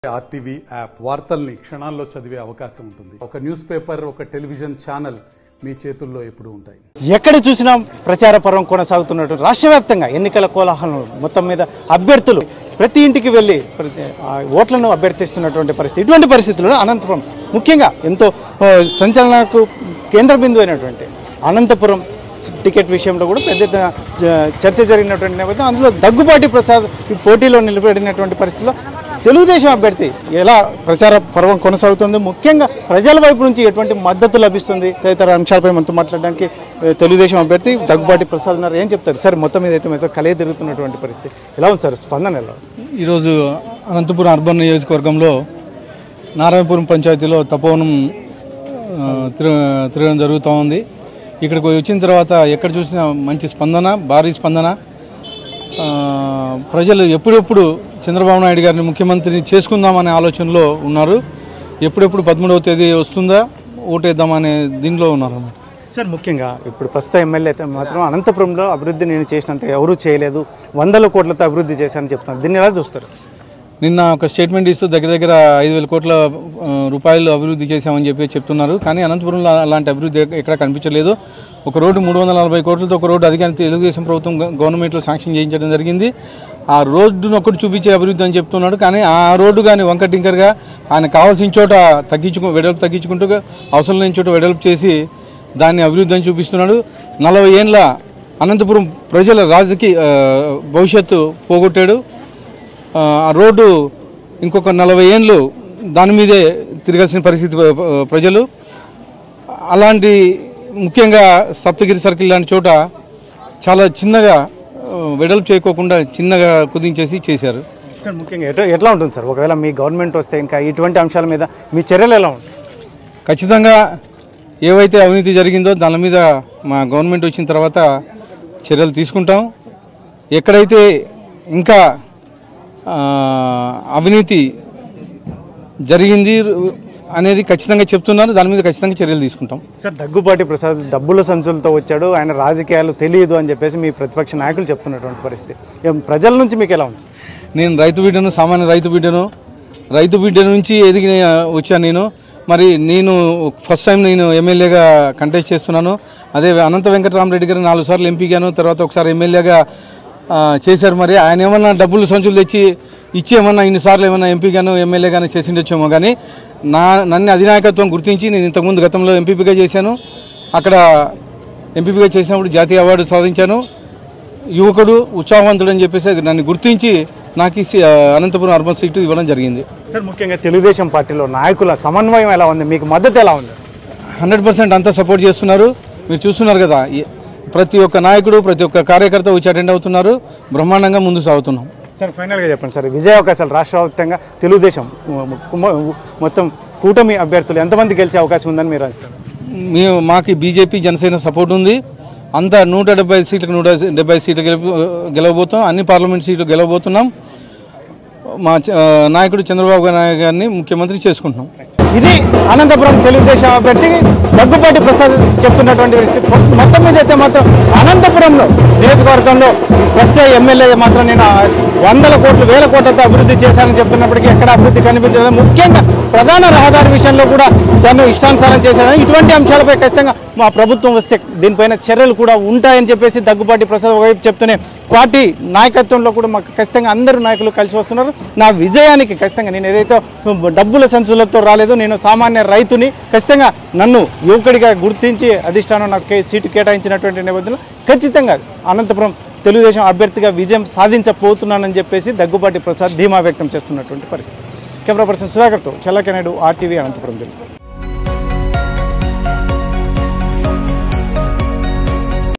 RTV app వార్తల్ని క్షణాల్లో చదివే అవకాశం ఉంటుంది ఒక న్యూస్ పేపర్ ఒక టెలివిజన్ ఛానల్ మీ చేతుల్లో ఎప్పుడూ ఉంటాయి ఎక్కడ చూసినా ప్రచార పర్వం కొనసాగుతున్నట్టు రాష్ట్ర వ్యాప్తంగా ఎన్నికల కోలాహలం మొత్తం మీద అభ్యర్థులు ప్రతి ఇంటికి వెళ్ళి ప్రతి ఆ ఓట్లను అభ్యర్థిస్తున్నటువంటి పరిస్థితి ఇటువంటి పరిస్థితుల్లో అనంతపురం ముఖ్యంగా ఎంతో ఆ, సంచలనకు కేంద్ర బిందువు అయినటువంటి అనంతపురం స్- టికెట్ విషయంలో కూడా పెద్ద ఎత్తున స- చర్చ జరిగినటువంటి నేపథ్యం అందులో దగ్గుబాటి ప్రసాద్ ఈ పోటీలో నిలబడినటువంటి పరిస్థితిలో తెలుగుదేశం అభ్యర్థి ఎలా ప్రచార పర్వం కొనసాగుతుంది ముఖ్యంగా ప్రజల వైపు నుంచి ఎటువంటి మద్దతు లభిస్తుంది తదితర అంశాలపై మనతో మాట్లాడడానికి ఏ, తెలుగుదేశం అభ్యర్థి దగ్గుబాటి ప్రసాద్ ఉన్నారు ఏం చెప్తారు సార్ మొత్తం మీద అయితే మీతో కలియ తిరుగుతున్నటువంటి పరిస్థితి ఎలా ఉంది సార్ స్పందన ఎలా ఉంది? ఈరోజు అనంతపురం అర్బన్ నియోజకవర్గంలో నారాయణపురం పంచాయతీలో తపోవనం ఆ, తిర తిరగడం జరుగుతూ ఉంది ఇక్కడికి వచ్చిన తర్వాత ఎక్కడ చూసినా మంచి స్పందన భారీ స్పందన ఆ, ప్రజలు ఎప్పుడెప్పుడు చంద్రబాబు నాయుడు గారిని ముఖ్యమంత్రిని చేసుకుందామనే ఆలోచనలో ఉన్నారు ఎప్పుడెప్పుడు పదమూడవ తేదీ వస్తుందా ఓటేద్దామనే దీనిలో ఉన్నారు అన్నమాట సార్ ముఖ్యంగా ఇప్పుడు ప్రస్తుత ఎమ్మెల్యే అయితే మాత్రం అనంతపురంలో అభివృద్ధి నేను చేసినంత ఎవరూ చేయలేదు వందల కోట్లతో అభివృద్ధి చేశానని చెప్తున్నారు దీన్ని ఎలా చూస్తారు నిన్న ఒక స్టేట్మెంట్ ఇస్తూ దగ్గర దగ్గర ఐదు వేల కోట్ల ఆ, రూపాయలు అభివృద్ధి చేశామని చెప్పి చెప్తున్నారు కానీ అనంతపురంలో అలాంటి అభివృద్ధి ఎక్క- ఎక్కడ కనిపించలేదు ఒక రోడ్డు మూడు వందల నలభై కోట్లతో ఒక రోడ్డు అధికారి తెలుగుదేశం ప్రభుత్వం గ- గవర్నమెంట్లో శాంక్షన్ చేయించడం జరిగింది ఆ రోడ్డును ఒకటి చూపించే అభివృద్ధి అని చెప్తున్నాడు కానీ ఆ రోడ్డు కానీ వంక టింకర్గా ఆయన కావాల్సిన చోట తగ్గించుకు వెడల్పు తగ్గించుకుంటూ అవసరం లేని చోట వెడల్పు చేసి దాన్ని అభివృద్ధి అని చూపిస్తున్నాడు నలభై ఏండ్ల అనంతపురం ప్రజల రాజకీయ ఆ, భవిష్యత్తు పోగొట్టాడు ఆ ఆ రోడ్డు ఇంకొక నలభై ఏండ్లు దాని మీదే తిరగాల్సిన పరిస్థితి ప్ర- ప్రజలు అలాంటి ముఖ్యంగా సప్తగిరి సర్కిల్ లాంటి చోట చాలా చిన్నగా ఆ, వెడల్పు చేయకోకుండా చిన్నగా కుదించేసి చేశారు సార్ ముఖ్యంగా ఎట్లా ఎట్లా ఉంటుంది సార్ ఒకవేళ మీ గవర్నమెంట్ వస్తే ఇంకా ఇటువంటి అంశాల మీద మీ చర్యలు ఎలా ఉంటాయి ఖచ్చితంగా ఏవైతే అవినీతి జరిగిందో దాని మీద మా గవర్నమెంట్ వచ్చిన తర్వాత చర్యలు తీసుకుంటాం ఎక్కడైతే ఇంకా ఆ, అవినీతి జరిగింది అనేది ఖచ్చితంగా చెప్తున్నారు దాని మీద ఖచ్చితంగా చర్యలు తీసుకుంటాం సార్ దగ్గుబాటి ప్రసాద్ డబ్బుల సంచులతో వచ్చాడు ఆయన రాజకీయాలు తెలియదు అని చెప్పేసి మీ ప్రతిపక్ష నాయకులు చెప్తున్నటువంటి పరిస్థితి ఏం ప్రజల నుంచి మీకు ఎలా ఉంది నేను రైతు బిడ్డను సామాన్య రైతు బిడ్డను రైతు బిడ్డ నుంచి ఎదిగి వచ్చాను నేను మరి నేను ఫస్ట్ టైం నేను ఎమ్మెల్యేగా కంటెస్ట్ చేస్తున్నాను అదే అనంత వెంకటరామరెడ్డి గారు నాలుగు సార్లు ఎంపీగాను తర్వాత ఒకసారి ఎమ్మెల్యేగా ఆ, చేశారు మరి ఆయన ఏమన్నా డబ్బులు సంచులు తెచ్చి ఇచ్చి ఏమన్నా ఇన్నిసార్లు ఏమన్నా ఎంపీగాను ఎమ్మెల్యేగాను చేసిండొచ్చేమో కానీ నా నన్ను అధినాయకత్వం గుర్తించి నేను ఇంతకుముందు గతంలో ఎంపీపీగా చేశాను అక్కడ ఎంపీపీగా చేసినప్పుడు జాతీయ అవార్డు సాధించాను యువకుడు ఉత్సాహవంతుడు అని చెప్పేసి నన్ను గుర్తించి నాకు ఈ సి- అనంతపురం అర్బన్ సీటు ఇవ్వడం జరిగింది సార్ ముఖ్యంగా తెలుగుదేశం పార్టీలో నాయకుల సమన్వయం ఎలా ఉంది మీకు మద్దతు ఎలా ఉంది హండ్రెడ్ పర్సెంట్ అంతా సపోర్ట్ చేస్తున్నారు మీరు చూస్తున్నారు కదా ఈ- ప్రతి ఒక్క నాయకుడు ప్రతి ఒక్క కార్యకర్త వచ్చి అటెండ్ అవుతున్నారు బ్రహ్మాండంగా ముందు సాగుతున్నాం సార్ ఫైనల్గా చెప్పండి సార్ విజయ అవకాశాలు రాష్ట్ర వ్యాప్తంగా తెలుగుదేశం కుమ- మొత్తం కూటమి అభ్యర్థులు ఎంతమంది గెలిచే అవకాశం ఉందని మీరు రాస్తారు మేము మాకు బీజేపీ జనసేన సపోర్ట్ ఉంది అంతా నూట డెబ్బై సీట్లకు నూట డెబ్బై సీట్లు గెలుపు గెలవబోతున్నాం అన్ని పార్లమెంట్ సీట్లు గెలవబోతున్నాం మా చ- నాయకుడు చంద్రబాబు నాయుడు గారిని ముఖ్యమంత్రి చేసుకుంటున్నాం ఇది అనంతపురం తెలుగుదేశం అభ్యర్థి దగ్గుపాటి ప్రసాద్ చెప్తున్నటువంటి పరిస్థితి మొ- మొత్తం మీద అయితే మాత్రం అనంతపురంలో నియోజకవర్గంలో ప్రస్తుత ఎమ్మెల్యే మాత్రం నేను ఆ వందల కోట్లు వేల కోట్లతో అభివృద్ధి చేశానని చెప్తున్నప్పటికీ ఎక్కడ అభివృద్ధి కనిపించలేదు ముఖ్యంగా ప్రధాన రహదారి విషయంలో కూడా తను ఇష్టానుసారం చేశాడని ఇటువంటి అంశాలపై ఖచ్చితంగా మా ప్రభుత్వం వస్తే దీనిపైన చర్యలు కూడా ఉంటాయని చెప్పేసి దగ్గుపాటి ప్రసాద్ ఒకవైపు చెప్తూనే పార్టీ నాయకత్వంలో కూడా మాకు ఖచ్చితంగా అందరు నాయకులు కలిసి వస్తున్నారు నా విజయానికి ఖచ్చితంగా నేను ఏదైతే డబ్బుల సంచులతో రాలేదో నేను సామాన్య రైతుని ఖచ్చితంగా నన్ను యువకుడిగా గుర్తించి అధిష్టానం నాకు కే- సీటు కేటాయించినటువంటి నేపథ్యంలో ఖచ్చితంగా అనంతపురం తెలుగుదేశం అభ్యర్థిగా విజయం సాధించబోతున్నానని చెప్పేసి దగ్గుబాటి ప్రసాద్ ధీమా వ్యక్తం చేస్తున్నటువంటి పరిస్థితి కెమెరా పర్సన్ సుధాకర్తో చల్లకెనాయుడు ఆర్టీవీ అనంతపురం జిల్లా